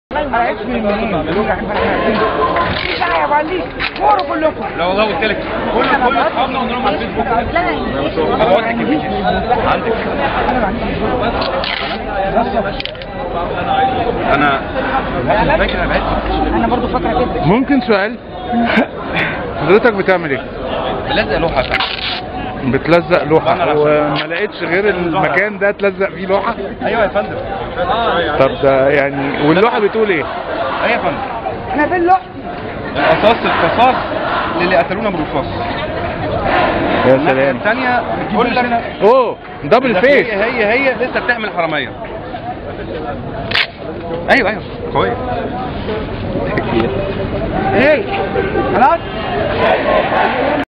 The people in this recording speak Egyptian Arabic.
عرفت من منين؟ لا يا معلم كوروا كلكم لا والله قلت لك كل كل اصحابنا قلنا لهم على الفيسبوك انا واحد كبير عندك انا فاكر انا بعت انا برضو فاكره كده ممكن سؤال حضرتك بتعمل ايه؟ بلزق لوحه فعلا بتلزق لوحة بانر عشان- وما لقيتش غير المكان ده تلزق فيه لوحة ايوه يا فندم طب ده يعني واللوحة بتقول ايه؟ ايوه يا فندم انا في اللوح القصاص القصاص للي قتلونا بالرصاص يا الناحية سلام الثانية بتقول لك اوه دبل ده فيس هي هي هي لسه بتعمل حرامية ايوه ايوه قوية ايه خلاص